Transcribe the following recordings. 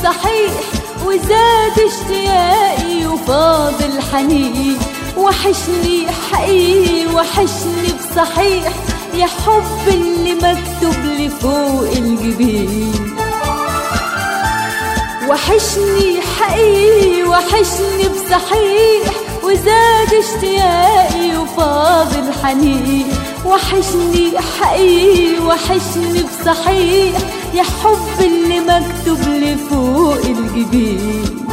بصحيح وزاد اشتياقي وفاض الحنين وحشني حقيقي وحشني بصحيح يا حب اللي مكتوب لي فوق الجبين وحشني حقيقي وحشني بصحيح وزاد اشتياقي وفاض الحنين وحشني حقيقي وحشني بصحيح يا حب اللي مكتوب لي فوق الجبين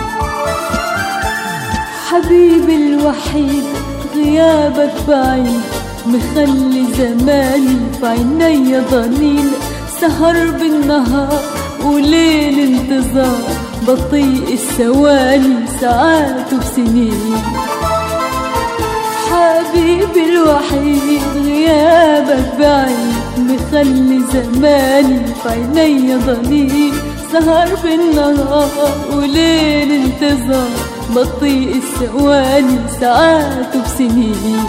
حبيبي الوحيد غيابك بعيد مخلي زماني في عينيا ضنين سهر بالنهار وليل انتظار بطيء الثواني ساعات وسنين حبيبي الوحيد غيابك بعيد مخلي زماني في عينيا ضنين سهر بالنهار وليل انتظار بطيء الثواني ساعات وسنين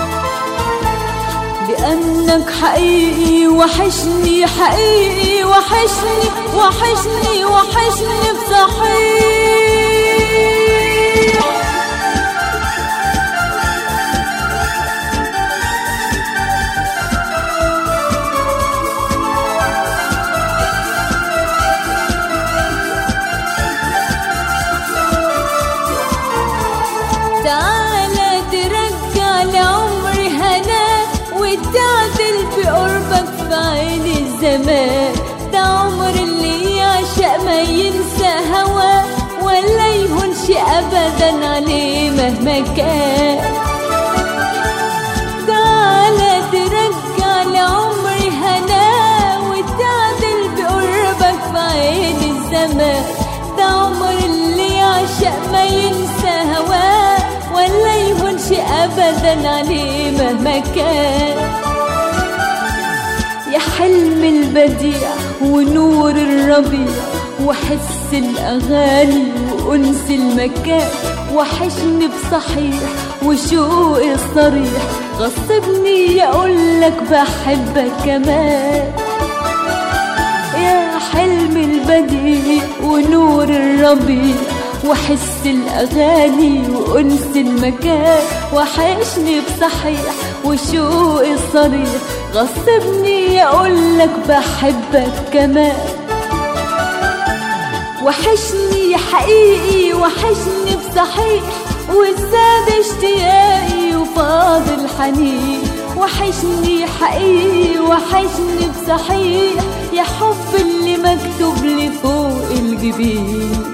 لأنك حقيقي وحشني حقيقي وحشني وحشني وحشني بصحيح تعالى ترجع لعمري هناك وتعدل بقربك في عين الزمان ده عمر اللي يعشق ما ينسى هواه ولا يهونش ابدا عليه مهما كان تعالى ترجع لعمري هناه وتعدل بقربك في عين الزمان ده عمر اللي يعشق ما ينسى هواه ولا يهونش ابدا عليه مهما كان يا حلم البديع ونور الربيع وحس الاغاني وانس المكان وحشني بصحيح وشوق الصريح غصبني اقولك بحبك كمان يا حلم البديع ونور الربيع وحس الأغاني وأنس المكان وحشني بصحيح وشوق الصريح غصبني أقولك بحبك كمان وحشني حقيقي وحشني بصحيح وزاد اشتياقي وفاض الحنين وحشني حقيقي وحشني بصحيح يا حب اللي مكتوب لي فوق الجبين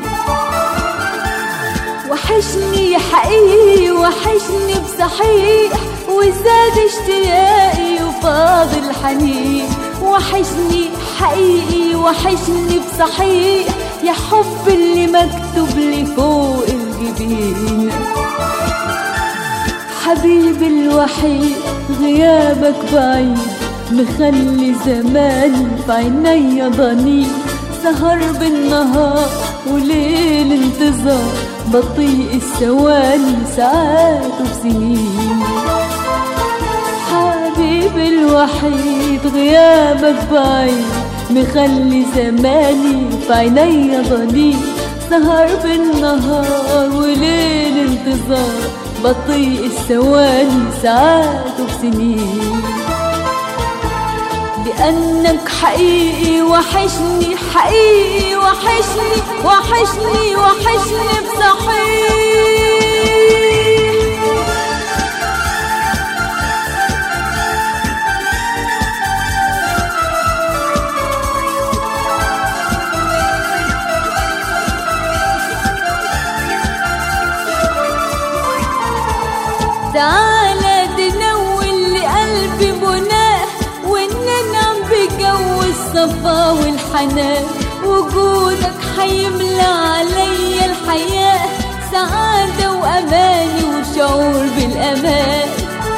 وحشني حقيقي وحشني بصحيح وزاد اشتياقي وفاض الحنين وحشني حقيقي وحشني بصحيح يا حب اللي مكتوب لي فوق الجبين حبيبي الوحيد غيابك بعيد مخلي زماني في عينيا ضنين سهر بالنهار وليل انتظار بطيء الثواني ساعات وسنين حبيبي الوحيد غيابك بعيد مخلي زماني في عينيا ضنين سهر بالنهار وليل انتظار بطيء الثواني ساعات وسنين لأنك حقيقي وحشني حقيقي وحشني وحشني وحشني بصحيح تعالى تنول لقلبي مناه وننعم بجو الصفا والحنان وجودك حيملى عليا الحياة سعادة وأماني وشعور بالأمان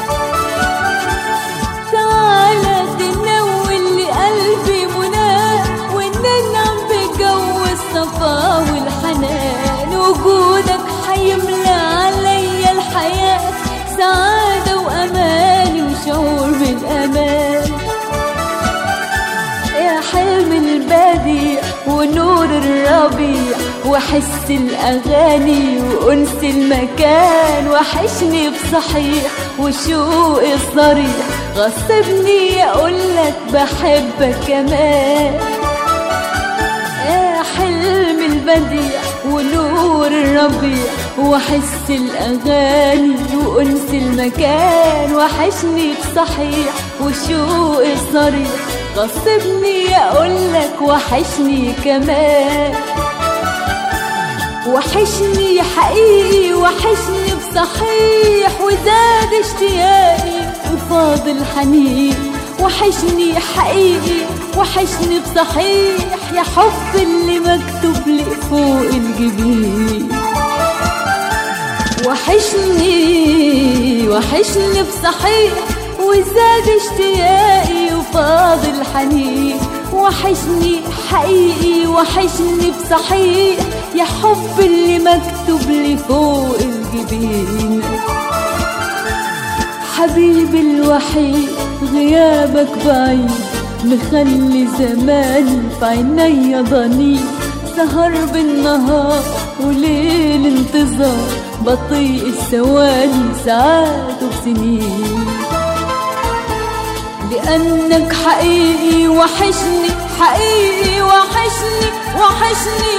تعالى تنول لقلبي مناه وننعم بجو الصفا والحنان وجودك حيملى عليا الحياة سعادة وأماني وشعور بالأمان يا حلم البديع ونور الربيع واحس الاغاني وانس المكان وحشني بصحيح وشوقي الصريح غصبني اقولك بحبك كمان يا حلم البديع ونور الربيع واحس الاغاني وانس المكان وحشني بصحيح وشوقي الصريح غصبني اقولك وحشني كمان وحشني حقيقي وحشني بصحيح وزاد اشتياقي وفاض الحنين وحشني حقيقي وحشني بصحيح يا حب اللي مكتوب لي فوق الجبين وحشني وحشني بصحيح وزاد اشتياقي وفاض الحنين وحشني حقيقي وحشني بصحيح يا حب اللي مكتوب لي فوق الجبين حبيبي الوحيد غيابك بعيد مخلي زماني في عينيا ضنين سهر بالنهار وليل انتظار بطيء الثواني ساعات وسنين لأنك حقيقي وحشني حقيقي وحشني وحشني